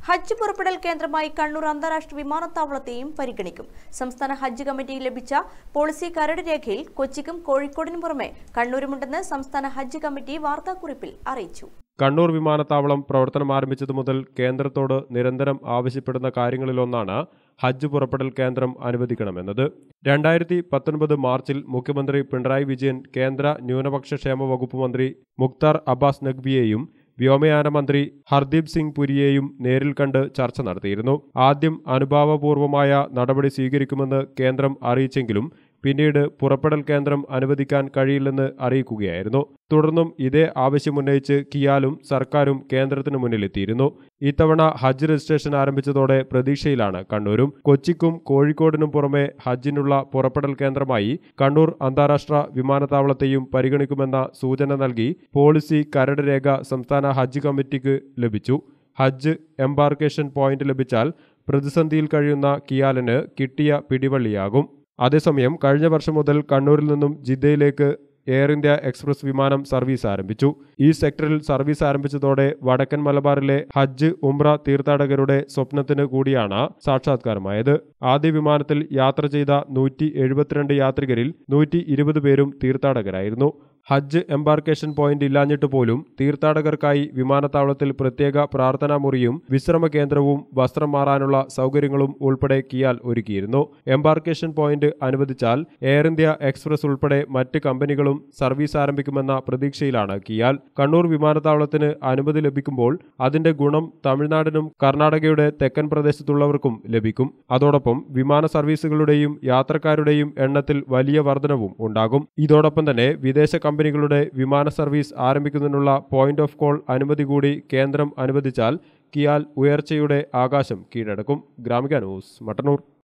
ഹജ്ജ് പുറപ്പെടൽ കേന്ദ്രമായി കണ്ണൂർ അന്താരാഷ്ട്ര വിമാനത്താവളത്തെയും പരിഗണിക്കും സംസ്ഥാന ഹജ്ജ് കമ്മിറ്റി ലഭിച്ച പോളിസി കരട് രേഖയിൽ കൊച്ചിക്കും കോഴിക്കോടിനും പുറമെ കണ്ണൂരുമുണ്ടെന്ന് സംസ്ഥാന ഹജ്ജ് കമ്മിറ്റി വാർത്താക്കുറിപ്പിൽ അറിയിച്ചു കണ്ണൂർ വിമാനത്താവളം പ്രവർത്തനം ആരംഭിച്ചതു മുതൽ കേന്ദ്രത്തോട് നിരന്തരം ആവശ്യപ്പെടുന്ന കാര്യങ്ങളിലൊന്നാണ് ഹജ്ജ് പുറപ്പെടൽ കേന്ദ്രം അനുവദിക്കണമെന്നത് രണ്ടായിരത്തി പത്തൊൻപത് മാർച്ചിൽ മുഖ്യമന്ത്രി പിണറായി വിജയൻ കേന്ദ്ര ന്യൂനപക്ഷ ക്ഷേമ വകുപ്പ് മന്ത്രി മുക്താർ അബ്ബാസ് നഖ്വിയെയും വ്യോമയാന മന്ത്രി ഹർദീപ് സിംഗ് പുരിയെയും നേരിൽ കണ്ട് ചർച്ച നടത്തിയിരുന്നു ആദ്യം അനുഭാവപൂർവമായ നടപടി സ്വീകരിക്കുമെന്ന് കേന്ദ്രം അറിയിച്ചെങ്കിലും പിന്നീട് പുറപ്പെടൽ കേന്ദ്രം അനുവദിക്കാൻ കഴിയില്ലെന്ന് അറിയിക്കുകയായിരുന്നു തുടർന്നും ഇതേ ആവശ്യമുന്നയിച്ച് കിയാലും സർക്കാരും കേന്ദ്രത്തിന് മുന്നിലെത്തിയിരുന്നു ഇത്തവണ ഹജ്ജ് രജിസ്ട്രേഷൻ ആരംഭിച്ചതോടെ പ്രതീക്ഷയിലാണ് കണ്ണൂരും കൊച്ചിക്കും കോഴിക്കോടിനും പുറമെ ഹജ്ജിനുള്ള പുറപ്പെടൽ കേന്ദ്രമായി കണ്ണൂർ അന്താരാഷ്ട്ര വിമാനത്താവളത്തെയും പരിഗണിക്കുമെന്ന സൂചന നൽകി പോളിസി കരട് രേഖ സംസ്ഥാന ഹജ്ജ് കമ്മിറ്റിക്ക് ലഭിച്ചു ഹജ്ജ് എംബാർക്കേഷൻ പോയിന്റ് ലഭിച്ചാൽ പ്രതിസന്ധിയിൽ കഴിയുന്ന കിയാലിന് കിട്ടിയ പിടിവള്ളിയാകും അതേസമയം കഴിഞ്ഞ വർഷം മുതൽ കണ്ണൂരിൽ നിന്നും ജിദ്ദയിലേക്ക് എയർ ഇന്ത്യ എക്സ്പ്രസ് വിമാനം സർവീസ് ആരംഭിച്ചു ഈ സെക്ടറിൽ സർവീസ് ആരംഭിച്ചതോടെ വടക്കൻ മലബാറിലെ ഹജ്ജ് ഉംറ തീർത്ഥാടകരുടെ സ്വപ്നത്തിന് കൂടിയാണ് സാക്ഷാത്കാരമായത് ആദ്യ വിമാനത്തിൽ യാത്ര ചെയ്ത നൂറ്റി എഴുപത്തിരണ്ട് യാത്രികരിൽ നൂറ്റി ഇരുപത് പേരും തീർത്ഥാടകരായിരുന്നു ഹജ്ജ് എംബാർക്കേഷൻ പോയിന്റ് ഇല്ലാഞ്ഞിട്ട് പോലും തീർത്ഥാടകർക്കായി വിമാനത്താവളത്തിൽ പ്രത്യേക പ്രാർത്ഥനാ മുറിയും വിശ്രമ കേന്ദ്രവും വസ്ത്രം മാറാനുള്ള സൗകര്യങ്ങളും ഉൾപ്പെടെ കിയാൽ ഒരുക്കിയിരുന്നു എംബാർക്കേഷൻ പോയിന്റ് അനുവദിച്ചാൽ എയർ ഇന്ത്യ എക്സ്പ്രസ് ഉൾപ്പെടെ മറ്റ് കമ്പനികളും സർവീസ് ആരംഭിക്കുമെന്ന പ്രതീക്ഷയിലാണ് കിയാൽ കണ്ണൂർ വിമാനത്താവളത്തിന് അനുമതി ലഭിക്കുമ്പോൾ അതിന്റെ ഗുണം തമിഴ്നാടിനും കർണാടകയുടെ തെക്കൻ പ്രദേശത്തുള്ളവർക്കും ലഭിക്കും അതോടൊപ്പം വിമാന സർവീസുകളുടെയും യാത്രക്കാരുടെയും എണ്ണത്തിൽ വലിയ വർധനവും ഉണ്ടാകും ഇതോടൊപ്പം തന്നെ വിദേശ കമ്പനികളുടെ വിമാന സർവീസ് ആരംഭിക്കുന്നതിനുള്ള പോയിന്റ് ഓഫ് കോൾ അനുമതി കൂടി കേന്ദ്രം അനുവദിച്ചാൽ കിയാൽ ഉയർച്ചയുടെ ആകാശം കീഴടക്കും ഗ്രാമിക ന്യൂസ് മട്ടന്നൂർ